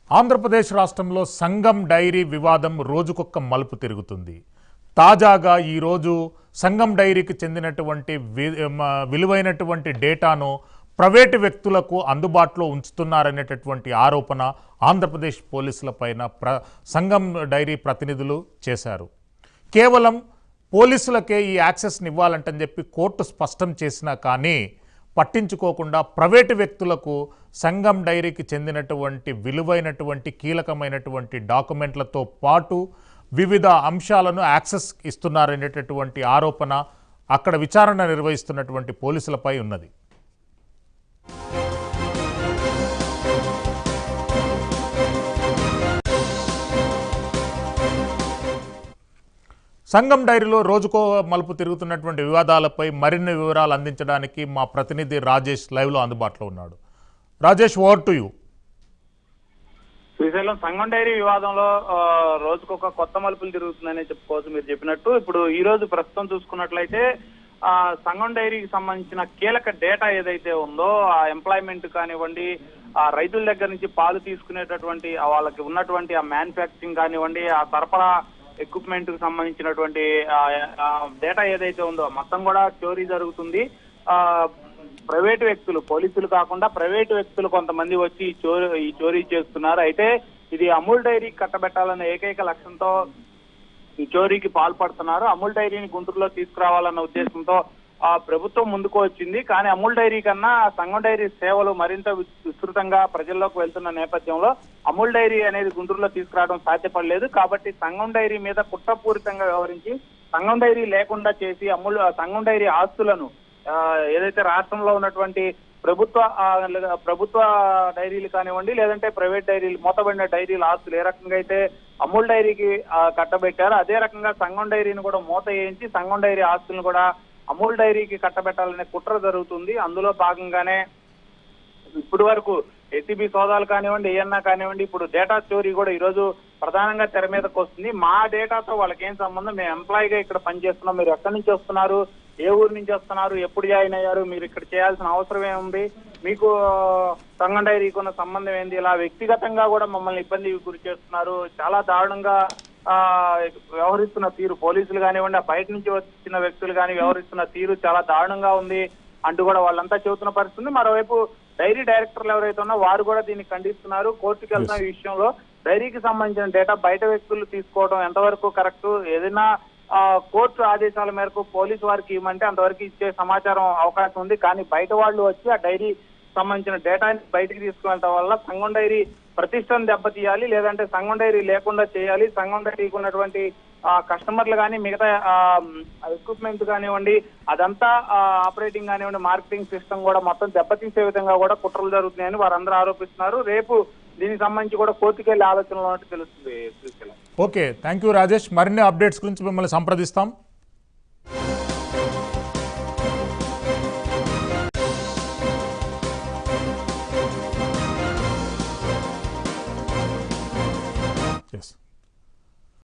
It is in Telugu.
ఆంధ్రప్రదేశ్ రాష్ట్రంలో సంఘం డైరీ వివాదం రోజుకొక్క మలుపు తిరుగుతుంది తాజాగా ఈరోజు సంఘం డైరీకి చెందినటువంటి వి- మ- విలువైనటువంటి డేటాను ప్రైవేటు వ్యక్తులకు అందుబాటులో ఉంచుతున్నారనేటటువంటి ఆరోపణ ఆంధ్రప్రదేశ్ పోలీసులపైన ప్ర సంఘం డైరీ ప్రతినిధులు చేశారు కేవలం పోలీసులకే ఈ యాక్సెస్ని ఇవ్వాలంటని చెప్పి కోర్టు స్పష్టం చేసినా కానీ పట్టించుకోకుండా ప్రైవేటు వ్యక్తులకు సంఘం డైరీకి చెందినటువంటి విలువైనటువంటి కీలకమైనటువంటి డాక్యుమెంట్లతో పాటు వివిధ అంశాలను యాక్సెస్ ఇస్తున్నారనేటటువంటి ఆరోపణ అక్కడ విచారణ నిర్వహిస్తున్నటువంటి పోలీసులపై ఉన్నది సంఘం డైరీలో రోజుకో మలుపు తిరుగుతున్నటువంటి వివాదాలపై మరిన్ని వివరాలు అందించడానికి మా ప్రతినిధి రాజేష్ లైవ్లో అందుబాటులో ఉన్నాడు Rajesh over to you Srisailam Sangam dairy వివాదంలో ఆ, రోజుకొక కొత్త మలుపులు తిరుగుతుందని చెప్పుకోవచ్చు మీరు చెప్పినట్టు ఇప్పుడు ఈ రోజు ప్రస్తుతం చూసుకున్నట్లయితే ఆ సంఘం డైరీకి సంబంధించిన కీలక డేటా ఏదైతే ఉందో ఆ ఎంప్లాయ్మెంట్ కానివ్వండి ఆ రైతుల దగ్గర నుంచి పాలు తీసుకునేటటువంటి ఆ వాళ్ళకి ఉన్నటువంటి ఆ మ్యానుఫ్యాక్చరింగ్ కానివ్వండి ఆ సరఫరా ఎక్విప్మెంట్ కు సంబంధించినటువంటి డేటా ఏదైతే ఉందో మొత్తం కూడా చోరీ జరుగుతుంది ఆ ప్రైవేటు వ్యక్తులు పోలీసులు కాకుండా ప్రైవేటు వ్యక్తులు కొంతమంది వచ్చి ఈ చోరీ ఈ చోరీ చేస్తున్నారు అయితే ఇది అమూల్ డైరీ కట్టబెట్టాలన్న ఏకైక లక్ష్యంతో ఈ చోరీకి పాల్పడుతున్నారు అమూల్ డైరీని గుంటూరులో తీసుకురావాలన్న ఉద్దేశంతో ఆ ప్రభుత్వం ముందుకు వచ్చింది కానీ అమూల్ డైరీ కన్నా సంఘం డైరీ సేవలు మరింత విస్- విస్తృతంగా ప్రజల్లోకి వెళ్తున్న నేపథ్యంలో అమూల్ డైరీ అనేది గుంటూరులో తీసుకురావడం సాధ్యపడలేదు కాబట్టి సంఘం డైరీ మీద కుట్రపూరితంగా వ్యవహరించి సంఘం డైరీ లేకుండా చేసి అమూల్ సంఘం డైరీ ఆస్తులను ఆ, ఏదైతే రాష్ట్రంలో ఉన్నటువంటి ప్రభుత్వ ఆ, లేదా ప్రభుత్వ డైరీలు కానివ్వండి లేదంటే ప్రైవేట్ డైరీలు మూతబడిన డైరీల ఆస్తులు ఏ రకంగా అయితే అమూల్ డైరీకి ఆ, కట్టబెట్టారో అదే రకంగా సంఘం డైరీని కూడా మూత వేయించి సంఘం డైరీ ఆస్తులను కూడా అమూల్ డైరీకి కట్టబెట్టాలనే కుట్ర జరుగుతుంది అందులో భాగంగానే ఇప్పటి వరకు ఏసీబీ సోదాలు కానివ్వండి ఏఎన్నా కానివ్వండి ఇప్పుడు డేటా చోరీ కూడా ఈ రోజు ప్రధానంగా తెర మీదకి వస్తుంది మా డేటాతో వాళ్ళకి ఏం సంబంధం మేము ఎంప్లాయీగా ఇక్కడ పనిచేస్తున్నాం మీరు ఎక్కడి నుంచి వస్తున్నారు ఏ ఊరు నుంచి వస్తున్నారు ఎప్పుడు జాయిన్ అయ్యారు మీరు ఇక్కడ చేయాల్సిన అవసరం ఏముంది మీకు సంఘం డైరీకి ఉన్న సంబంధం ఏంది ఇలా వ్యక్తిగతంగా కూడా మమ్మల్ని ఇబ్బంది గురి చేస్తున్నారు చాలా దారుణంగా ఆ వ్యవహరిస్తున్న తీరు పోలీసులు కానివ్వండి ఆ బయట నుంచి వచ్చిన వ్యక్తులు కానీ వ్యవహరిస్తున్న తీరు చాలా దారుణంగా ఉంది అంటూ కూడా వాళ్ళంతా చెబుతున్న పరిస్థితి ఉంది. మరోవైపు డైరీ డైరెక్టర్లు ఎవరైతే ఉన్నా వారు కూడా దీన్ని ఖండిస్తున్నారు కోర్టుకి వెళ్తున్న ఈ విషయంలో డైరీకి సంబంధించిన డేటా బయట వ్యక్తులు తీసుకోవడం ఎంతవరకు కరెక్ట్ ఏదైనా ఆ, కోర్టు ఆదేశాల మేరకు పోలీసు వారికి ఇవ్వమంటే అంతవరకు ఇచ్చే సమాచారం అవకాశం ఉంది కానీ బయట వాళ్ళు వచ్చి ఆ డైరీ సంబంధించిన డేటాని బయటికి తీసుకువెళ్ళటం వల్ల సంఘం డైరీ ప్రతిష్టను దెబ్బతీయాలి లేదంటే సంఘం డైరీ లేకుండా చేయాలి సంఘం డైరీకి ఉన్నటువంటి ఆ, కస్టమర్లు కానీ మిగతా ఎక్విప్మెంట్ కానివ్వండి అదంతా ఆపరేటింగ్ కానివ్వండి మార్కెటింగ్ సిస్టమ్ కూడా మొత్తం దెబ్బతీసే విధంగా కూడా కుట్రలు జరుగుతున్నాయని వారందరూ ఆరోపిస్తున్నారు రేపు దీనికి సంబంధించి కూడా కోర్టుకు వెళ్ళే ఆలోచనలో ఉన్నట్టు తెలుస్తుంది Srisailam okay thank you Rajesh మరిన్ని అప్డేట్స్ గురించి మిమ్మల్ని సంప్రదిస్తాం